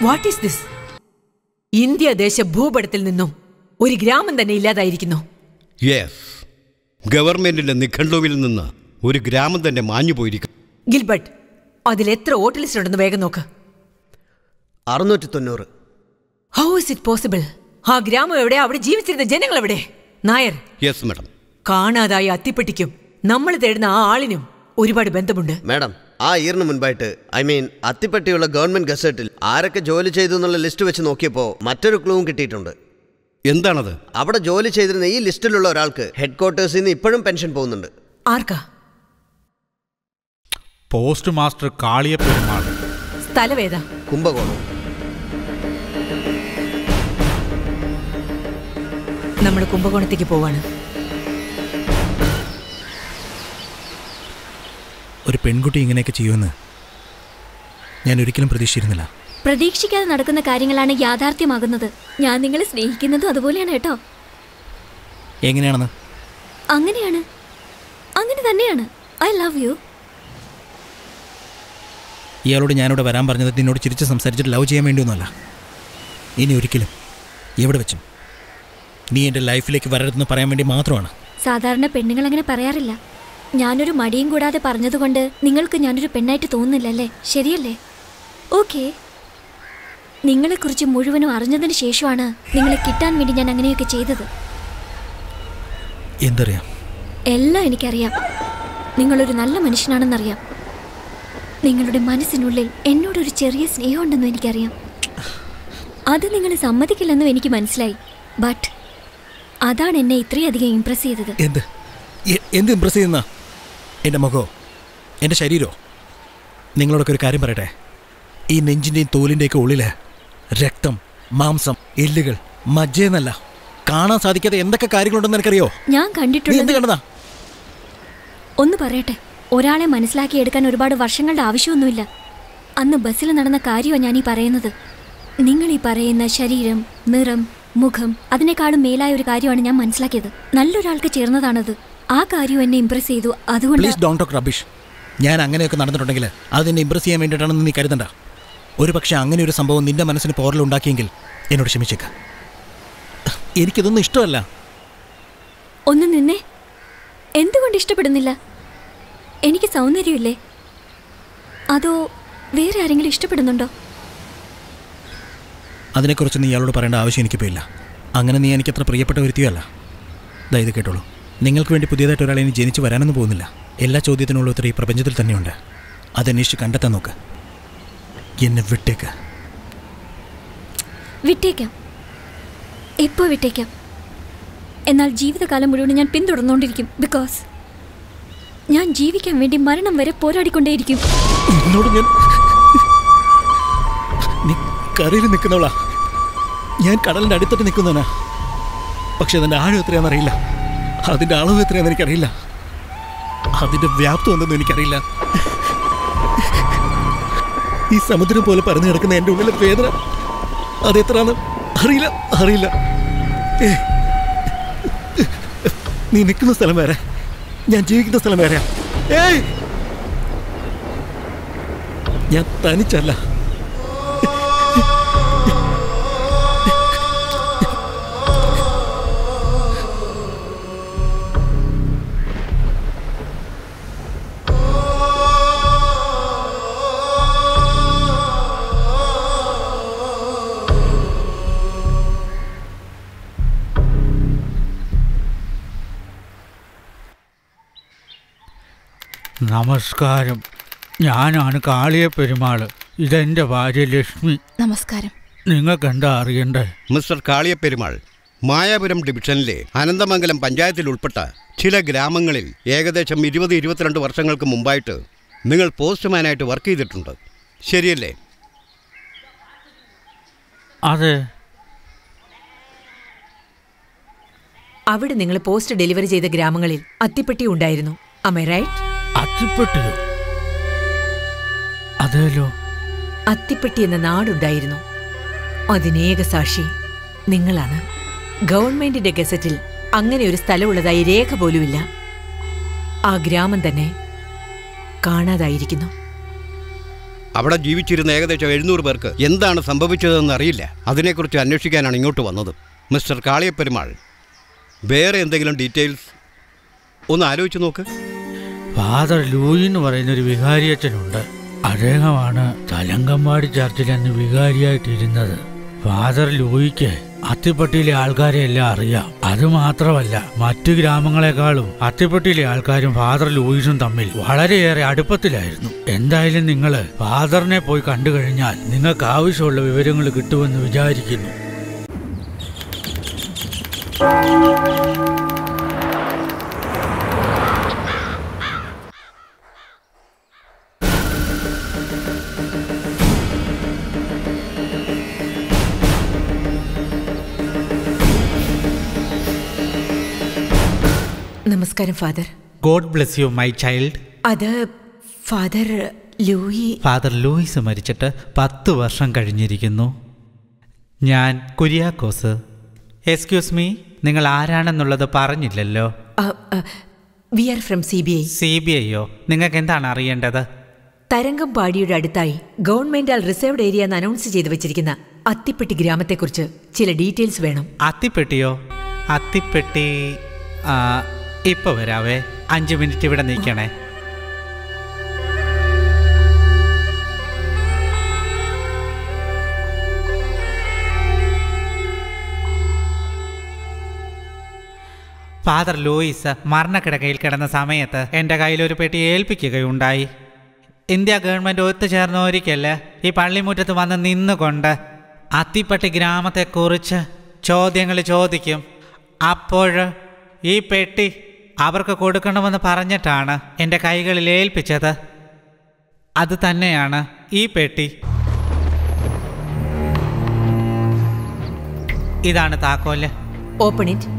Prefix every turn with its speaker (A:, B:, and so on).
A: What is this India ദേശ ഭൂപടത്തിൽ നിന്നും ഒരു ഗ്രാമം തന്നെ ഇല്ലാതായിരിക്കുന്നു
B: യെസ് ഗവൺമെന്റിന്റെ നിഘണ്ടുവിൽ നിന്ന് ഒരു ഗ്രാമം തന്നെ മാഞ്ഞു പോയിരിക്കും
A: ഗിൽബർട്ട് അതിൽ എത്ര വോട്ട് ലിസ്റ്റ് ഉണ്ടെന്ന് വേഗം നോക്ക്
C: അറുന്നൂറ്റി തൊണ്ണൂറ്
A: ഹൗ ഇസ് ഇറ്റ് പോസിബിൾ ആ ഗ്രാമം എവിടെ അവിടെ ജീവിച്ചിരുന്ന ജനങ്ങൾ എവിടെ നായർ
B: യെസ് മാഡം
A: കാണാതായ അത്തിപ്പെട്ടിക്കും നമ്മൾ തേടുന്ന ആ ആളിനും ഒരുപാട് ബന്ധമുണ്ട്
C: മാഡം ആ ഇയറിന് മുൻപായിട്ട് ഐ മീൻ അത്തിപ്പട്ടിയുള്ള ഗവൺമെന്റ് ഗസറ്റിൽ ആരൊക്കെ ജോലി ചെയ്തു എന്നുള്ള ലിസ്റ്റ് വെച്ച് നോക്കിയപ്പോൾ മറ്റൊരു ക്ലൂവും കിട്ടിയിട്ടുണ്ട്
B: എന്താണത്
C: അവിടെ ജോലി ചെയ്തിരുന്ന ഈ ലിസ്റ്റിലുള്ള ഒരാൾക്ക് ഹെഡ് ക്വാർട്ടേഴ്സിൽ നിന്ന് ഇപ്പോഴും പെൻഷൻ പോകുന്നുണ്ട്
A: ആർക്കാ
D: പോസ്റ്റ് മാസ്റ്റർ കാളിയ പെരുമാൾ
A: സ്ഥലവേദ
C: കുംഭകോണം
A: നമ്മൾ കുംഭകോണത്തേക്ക് പോവാണ്
E: ഒരു പെൺകുട്ടി ഇങ്ങനെയൊക്കെ ചെയ്യുമെന്ന് ഞാൻ ഒരിക്കലും പ്രതീക്ഷിച്ചിരുന്നില്ല
F: പ്രതീക്ഷിക്കാതെ നടക്കുന്ന കാര്യങ്ങളാണ് യാഥാർത്ഥ്യമാകുന്നത് ഞാൻ നിങ്ങളെ സ്നേഹിക്കുന്നതും അതുപോലെയാണ് കേട്ടോ
E: എങ്ങനെയാണെന്ന്
F: അങ്ങനെയാണ് അങ്ങനെ തന്നെയാണ് ഐ ലവ് യു
E: ഇയാളോട് ഞാനിവിടെ വരാൻ പറഞ്ഞത് നിന്നോട് ചിരിച്ച് സംസാരിച്ചിട്ട് ലവ് ചെയ്യാൻ വേണ്ടിയൊന്നുമല്ല ഇനി ഒരിക്കലും എവിടെ വെച്ചും നീ എൻ്റെ ലൈഫിലേക്ക് വരരുതെന്ന് പറയാൻ വേണ്ടി മാത്രമാണ്
F: സാധാരണ പെണ്ണുങ്ങൾ അങ്ങനെ പറയാറില്ല ഞാനൊരു മടിയും കൂടാതെ പറഞ്ഞതുകൊണ്ട് നിങ്ങൾക്ക് ഞാനൊരു പെണ്ണായിട്ട് തോന്നുന്നില്ലല്ലേ ശരിയല്ലേ ഓക്കെ നിങ്ങളെക്കുറിച്ച് മുഴുവനും അറിഞ്ഞതിന് ശേഷമാണ് നിങ്ങളെ കിട്ടാൻ വേണ്ടി ഞാൻ അങ്ങനെയൊക്കെ ചെയ്തത്
E: എന്തറിയാം
F: എല്ലാം എനിക്കറിയാം നിങ്ങളൊരു നല്ല മനുഷ്യനാണെന്നറിയാം നിങ്ങളുടെ മനസ്സിനുള്ളിൽ എന്നോടൊരു ചെറിയ സ്നേഹമുണ്ടെന്നും എനിക്കറിയാം അത് നിങ്ങൾ സമ്മതിക്കില്ലെന്നും എനിക്ക് മനസ്സിലായി ബട്ട് അതാണ് എന്നെ ഇത്രയധികം ഇംപ്രസ് ചെയ്തത്
E: എന്ത് എ- എന്ത് ഇമ്പ്രസ് ചെയ്യുന്ന എൻ്റെ മുഖമോ എൻ്റെ ശരീരമോ നിങ്ങളോടൊക്കെ ഒരു കാര്യം പറയട്ടെ ഈ നെഞ്ചിൻ്റെയും തോലിൻ്റെയൊക്കെ ഉള്ളില് രക്തം മാംസം എല്ലുകൾ മജ്ജയെന്നല്ല കാണാൻ സാധിക്കാത്ത എന്തൊക്കെ കാര്യങ്ങളുണ്ടെന്ന് എനിക്കറിയോ
F: ഞാൻ
E: നീ എന്ത്
F: കണ്ടിട്ടുള്ളത്
E: കണ്ടതാ
F: ഒന്ന് പറയട്ടെ ഒരാളെ മനസ്സിലാക്കിയെടുക്കാൻ ഒരുപാട് വർഷങ്ങളുടെ ആവശ്യമൊന്നുമില്ല അന്ന് ബസ്സിൽ നടന്ന കാര്യമാണ് ഞാൻ ഈ പറയുന്നത് നിങ്ങൾ ഈ പറയുന്ന ശരീരം നിറം മുഖം അതിനേക്കാളും മേലായ ഒരു കാര്യമാണ് ഞാൻ മനസ്സിലാക്കിയത് നല്ലൊരാൾക്ക് ചേർന്നതാണത് ആ കാര്യം എന്നെ ഇംപ്രസ് ചെയ്തു അതുകൊണ്ട്
E: പ്ലീസ് ഡോൺ ടോക്ക് റബിഷ് ഞാൻ അങ്ങനെയൊക്കെ നടന്നിട്ടുണ്ടെങ്കിൽ അത് നിന്നെ ഇമ്പ്രസ് ചെയ്യാൻ വേണ്ടിയിട്ടാണെന്ന് നീ കരുതണ്ട ഒരു പക്ഷേ അങ്ങനെ ഒരു സംഭവം നിന്റെ മനസ്സിന് പോറലുണ്ടാക്കിയെങ്കിൽ എന്നോട് ക്ഷമിച്ചേക്ക എനിക്കിതൊന്നും ഇഷ്ടമല്ല
F: ഒന്ന് നിന്നേ എന്തുകൊണ്ട് ഇഷ്ടപ്പെടുന്നില്ല എനിക്ക് സൗന്ദര്യമില്ലേ അതോ വേറെ ആരെങ്കിലും ഇഷ്ടപ്പെടുന്നുണ്ടോ
E: അതിനെക്കുറിച്ച് നീ ഇയാളോട് പറയേണ്ട ആവശ്യം എനിക്കിപ്പോൾ ഇല്ല അങ്ങനെ നീ എനിക്കത്ര പ്രിയപ്പെട്ട ഒരുത്തിയല്ല ദാ ഇത് കേട്ടോളൂ നിങ്ങൾക്ക് വേണ്ടി പുതിയതായിട്ട് ഒരാളെ ഇനി ജനിച്ച് വരാനൊന്നും പോകുന്നില്ല എല്ലാ ചോദ്യത്തിനുള്ള ഉത്തരം ഈ പ്രപഞ്ചത്തിൽ തന്നെയുണ്ട് അതന്വേഷിച്ച് കണ്ടെത്താൻ നോക്ക് എന്നെ വിട്ടേക്ക്
F: വിട്ടേക്കാം ഇപ്പോ വിട്ടേക്കാം എന്നാൽ ജീവിതകാലം മുഴുവൻ ഞാൻ പിന്തുടർന്നുകൊണ്ടിരിക്കും ബിക്കോസ് ഞാൻ ജീവിക്കാൻ വേണ്ടി മരണം വരെ പോരാടിക്കൊണ്ടേയിരിക്കും
E: എന്നോട് ഞാൻ നീ കരയിൽ നിൽക്കുന്നവളാ ഞാൻ കടലിൻ്റെ അടിത്തട്ട് നിൽക്കുന്നവനാ പക്ഷെ അതിൻ്റെ ആഴം എത്രയാണെന്നറിയില്ല അതിൻ്റെ അളവ് എത്രയാണെന്ന് എനിക്കറിയില്ല അതിൻ്റെ വ്യാപ്തം എന്തെന്നും എനിക്കറിയില്ല ഈ സമുദ്രം പോലെ പരന്നു കിടക്കുന്ന എൻ്റെ ഉള്ളിലെ വേദന അതെത്രാന്ന് അറിയില്ല അറിയില്ല ഏ. നീ നിൽക്കുന്ന സ്ഥലം വേറെ ഞാൻ ജീവിക്കുന്ന സ്ഥലം വേറെയാ ഏയ് ഞാൻ തനിച്ചല്ല
D: നമസ്കാരം ഞാനാണ് കാളിയ പെരുമാൾ ഇതെൻ്റെ ഭാര്യ ലക്ഷ്മി
G: നമസ്കാരം
D: നിങ്ങൾക്ക് എന്താ അറിയണ്ടേ
B: മിസ്റ്റർ കാളിയപ്പെരുമാൾ മായാപുരം ഡിവിഷനിലെ അനന്തമംഗലം പഞ്ചായത്തിൽ ഉൾപ്പെട്ട ചില ഗ്രാമങ്ങളിൽ ഏകദേശം ഇരുപത് ഇരുപത്തിരണ്ട് വർഷങ്ങൾക്ക് മുമ്പായിട്ട് നിങ്ങൾ പോസ്റ്റ്മാനായിട്ട് വർക്ക് ചെയ്തിട്ടുണ്ട് ശരിയല്ലേ
D: അതെ
A: അവിടെ നിങ്ങൾ പോസ്റ്റ് ഡെലിവറി ചെയ്ത ഗ്രാമങ്ങളിൽ അത്തിപ്പെട്ടി ഉണ്ടായിരുന്നു അമേ റൈറ്റ്
D: അത്തിപ്പെട്ടിയോ അതേലോ
A: അത്തിപ്പെട്ടി എന്ന നാടുണ്ടായിരുന്നു അതിനേക സാക്ഷി നിങ്ങളാണ് ഗവൺമെന്റിന്റെ ഗസറ്റിൽ അങ്ങനെ ഒരു സ്ഥലമുള്ളതായി രേഖ പോലുമില്ല ആ ഗ്രാമം തന്നെ കാണാതായിരിക്കുന്നു
B: അവിടെ ജീവിച്ചിരുന്ന ഏകദേശം എഴുന്നൂറ് പേർക്ക് എന്താണ് സംഭവിച്ചതെന്ന് അറിയില്ല അതിനെക്കുറിച്ച് അന്വേഷിക്കാനാണ് ഇങ്ങോട്ട് വന്നത് മിസ്റ്റർ കാളിയപ്പെരുമാൾ വേറെ എന്തെങ്കിലും ഡീറ്റെയിൽസ് ഒന്ന് ആലോചിച്ച് നോക്ക്
D: ഫാദർ ലൂയി എന്ന് പറയുന്ന ഒരു വികാരിയച്ഛനുണ്ട് അദ്ദേഹമാണ് തലങ്കമ്പാടി ചർച്ചിൽ അന്ന് വികാരിയായിട്ടിരുന്നത് ഫാദർ ലൂയിക്ക് അത്തിപ്പട്ടിയിലെ ആൾക്കാരെ എല്ലാം അറിയാം അത് മാത്രമല്ല മറ്റു ഗ്രാമങ്ങളെക്കാളും അത്തിപ്പട്ടിയിലെ ആൾക്കാരും ഫാദർ ലൂയിസും തമ്മിൽ വളരെയേറെ അടുപ്പത്തിലായിരുന്നു എന്തായാലും നിങ്ങൾ ഫാദറിനെ പോയി കണ്ടു കഴിഞ്ഞാൽ നിങ്ങൾക്ക് ആവശ്യമുള്ള വിവരങ്ങൾ കിട്ടുമെന്ന് വിചാരിക്കുന്നു
A: നമസ്കാരം father
G: God bless you my child
A: അത് ഫാദർ ലൂയി
G: ഫാദർ ലൂയിസ് മരിച്ചിട്ട് പത്ത് വർഷം കഴിഞ്ഞിരിക്കുന്നു ഞാൻ കുര്യാക്കോസ് എക്സ്ക്യൂസ് മീ നിങ്ങൾ ആരാണെന്നുള്ളത് പറഞ്ഞില്ലല്ലോ
A: we are from C B I
G: C B ഐയോ നിങ്ങൾക്ക് എന്താണ് അറിയേണ്ടത്
A: തരംഗംപാടിയുടെ അടുത്തായി ഗവൺമെന്റാൽ റിസർവ്ഡ് ഏരിയ എന്ന് അനൗൺസ് ചെയ്തു വെച്ചിരിക്കുന്ന അത്തിപ്പെട്ടി ഗ്രാമത്തെക്കുറിച്ച് ചില ഡീറ്റെയിൽസ് വേണം
G: അത്തിപ്പെട്ടിയോ അത്തിപ്പെട്ടി ആ, ഇപ്പൊ വരാവേ അഞ്ച് മിനിറ്റ് ഇവിടെ നിൽക്കണേ ഫാദർ ലൂയിസ് മരണക്കിടക്കയിൽ കിടന്ന സമയത്ത് എൻ്റെ കയ്യിൽ ഒരു പെട്ടി ഏൽപ്പിക്കുകയുണ്ടായി ഇന്ത്യ ഗവൺമെൻറ് ഒത്തുചേർന്ന ഒരിക്കല് ഈ പള്ളിമുറ്റത്ത് വന്ന് നിന്നുകൊണ്ട് അത്തിപ്പട്ടി ഗ്രാമത്തെക്കുറിച്ച് ചോദ്യങ്ങൾ ചോദിക്കും അപ്പോൾ ഈ പെട്ടി അവർക്ക് കൊടുക്കണമെന്ന് പറഞ്ഞിട്ടാണ് എൻ്റെ കൈകളിൽ ഏൽപ്പിച്ചത് അത് തന്നെയാണ് ഈ പെട്ടി ഇതാണ് താക്കോല്
A: ഓപ്പൺ ഇറ്റ്